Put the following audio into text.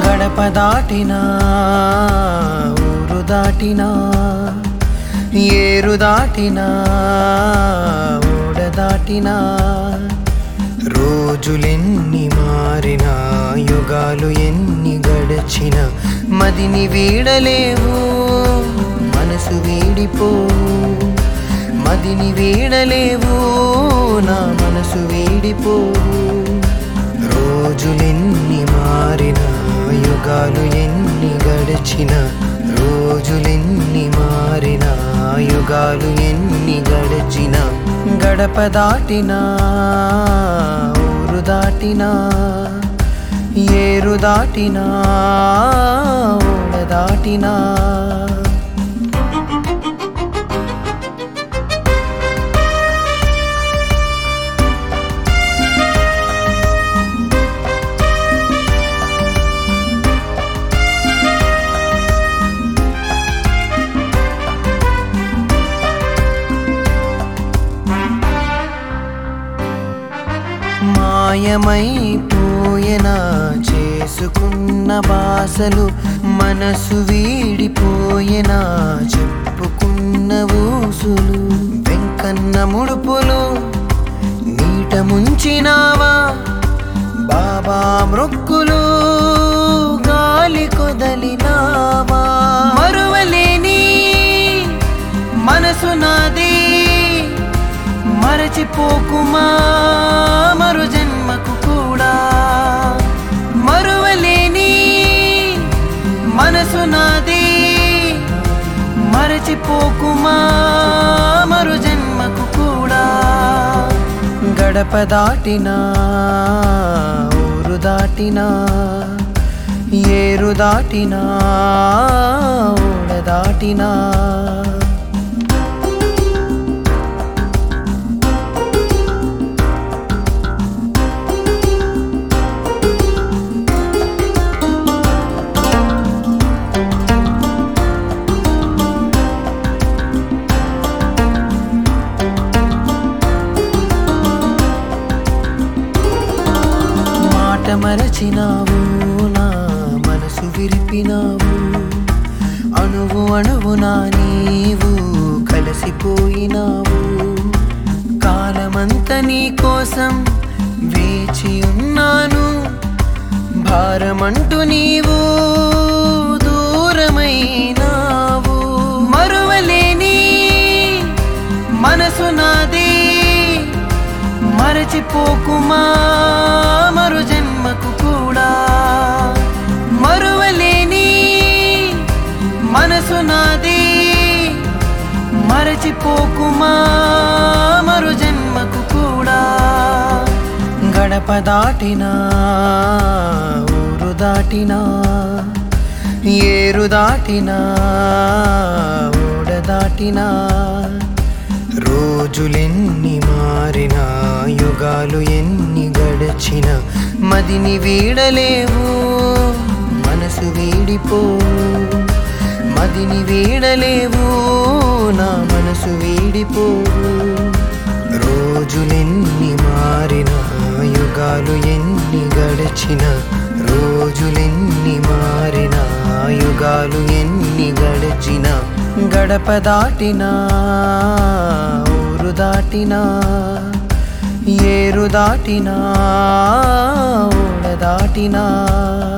గడప దాటినా ఊరు దాటినా ఏరు దాటినా ఓడ దాటినా రోజులెన్ని మారినా యుగాలు ఎన్ని గడచిన మదిని వీడలేవు మనసు వీడిపో మదిని వీడలేవు నా మనసు వీడిపో రోజులెన్ని మారినా యుగాలు ఎన్ని గడిచిన రోజులెన్ని మారినా యుగాలు ఎన్ని గడిచిన గడప దాటినా ఊరు దాటినా ఏరు దాటినా ఓడ దాటినా మాయమైపోయేనా చేసుకున్న బాసలు మనసు వీడిపోయేనా చెప్పుకున్న ఊసులు వెంకన్న ముడుపులు నీట ముంచినావా బాబా మృక్కులు గాలి కొదలినావా మరువలేని మనసు నాది మరచిపోకుమా మరు జన్మకు కూడా మరువలేని మనసు నాది మరచిపోకుమా మరు జన్మకు కూడా గడప దాటినా ఊరు దాటినా ఏరు దాటినా ఓడ దాటినా మాట మరచినావు నా మనసు విరిపినావు అణువు అణువునా నీవు కలిసిపోయినావు కాలమంత నీ కోసం వేచి ఉన్నాను భారమంటూ నీవు దూరమైనావు మరువలేని మనసు నాది మరచిపోకుమా మరు జన్మకు కూడా మరువలేని మనసు నాది మరచిపోకుమా మరు జన్మకు కూడా గడప దాటినా ఊరు దాటినా ఏరు దాటినా ఓడ దాటినా రోజులెన్ని మారినా యుగాలు ఎన్ని గడచిన మదిని వీడలేవు మనసు వీడిపో మదిని వీడలేవు నా మనసు వీడిపో రోజులెన్ని మారినా యుగాలు ఎన్ని గడచిన రోజులెన్ని మారినా యుగాలు ఎన్ని గడచిన గడప దాటినా ఊరు దాటినా ఏరు దాటినా ఓడ దాటినా